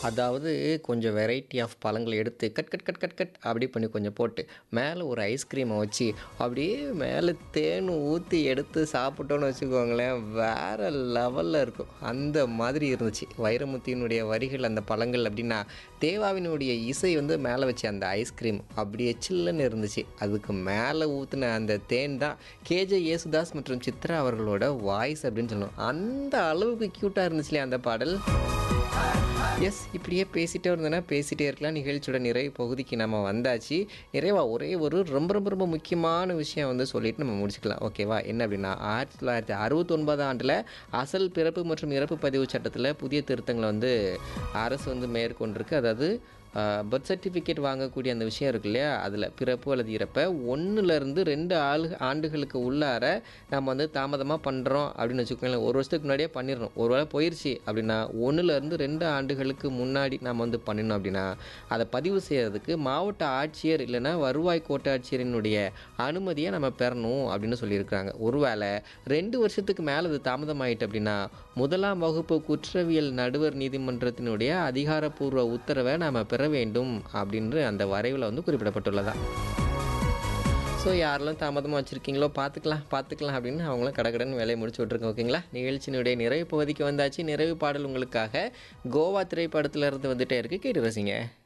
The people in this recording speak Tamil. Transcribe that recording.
அதாவது கொஞ்சம் வெரைட்டி ஆஃப் பழங்கள எடுத்து cut cut cut cut cut அப்படி பண்ணி கொஞ்சம் போட்டு மேலே ஒரு ஐஸ்கிரீமை வச்சு அப்படியே மேலே தேன் ஊற்றி எடுத்து சாப்பிட்டோன்னு வச்சுக்கோங்களேன் வேறு லெவலில் இருக்கும் அந்த மாதிரி இருந்துச்சு வைரமுத்தியினுடைய வரிகள் அந்த பழங்கள் அப்படின்னா தேவாவினுடைய இசை வந்து மேலே வச்சு அந்த ஐஸ்கிரீம் அப்படியே சில்லுன்னு இருந்துச்சு அதுக்கு மேலே ஊற்றின அந்த தேன் தான் கேஜே யேசுதாஸ் மற்றும் சித்ரா அவர்களோட வாய்ஸ் அப்படின்னு சொல்லணும் அந்த அளவுக்கு க்யூட்டாக இருந்துச்சுலே அந்த பாடல் எஸ் இப்படியே பேசிட்டே இருந்தேன்னா பேசிட்டே இருக்கலாம் நிகழ்ச்சியோட நிறைவு பகுதிக்கு நம்ம வந்தாச்சு நிறைவா ஒரே ஒரு ரொம்ப ரொம்ப ரொம்ப முக்கியமான விஷயம் வந்து சொல்லிட்டு நம்ம முடிச்சுக்கலாம் ஓகேவா என்ன அப்படின்னா ஆயிரத்தி தொள்ளாயிரத்தி அறுபத்தொன்பதாம் ஆண்டில் அசல் பிறப்பு மற்றும் இறப்பு பதிவு சட்டத்தில் புதிய திருத்தங்களை வந்து அரசு வந்து மேற்கொண்டிருக்கு அதாவது பர்த் சர்டிஃபிகேட் வாங்கக்கூடிய அந்த விஷயம் இருக்கு இல்லையா அதில் பிறப்பு அல்லது இறப்பை ஒன்றுலேருந்து ரெண்டு ஆளு ஆண்டுகளுக்கு உள்ளார நம்ம வந்து தாமதமாக பண்ணுறோம் அப்படின்னு வச்சுக்கோங்களேன் ஒரு வருஷத்துக்கு முன்னாடியே பண்ணிடணும் ஒரு வேளை போயிடுச்சு அப்படின்னா ஒன்றுலேருந்து ரெண்டு ஆண்டுகளுக்கு முன்னாடி நம்ம வந்து பண்ணினோம் அப்படின்னா அதை பதிவு செய்கிறதுக்கு மாவட்ட ஆட்சியர் இல்லைன்னா வருவாய் கோட்டாட்சியரினுடைய அனுமதியை நம்ம பெறணும் அப்படின்னு சொல்லியிருக்கிறாங்க ஒருவேளை ரெண்டு வருஷத்துக்கு மேலே அது தாமதமாயிட்டு அப்படின்னா முதலாம் வகுப்பு குற்றவியல் நடுவர் நீதிமன்றத்தினுடைய அதிகாரப்பூர்வ உத்தரவை நாம் பெற வேண்டும் அப்படின்னு அந்த வரைவில் வந்து குறிப்பிடப்பட்டுள்ளதா ஸோ யாரெல்லாம் தாமதமாக வச்சுருக்கீங்களோ பார்த்துக்கலாம் பார்த்துக்கலாம் அப்படின்னு அவங்களும் கடகடன் வேலையை முடிச்சு விட்ருக்கோம் ஓகேங்களா நிகழ்ச்சியினுடைய நிறைவு பகுதிக்கு வந்தாச்சு நிறைவு பாடல் உங்களுக்காக கோவா திரைப்படத்துல இருந்து வந்துட்டே இருக்கு கேட்டு ரசிங்க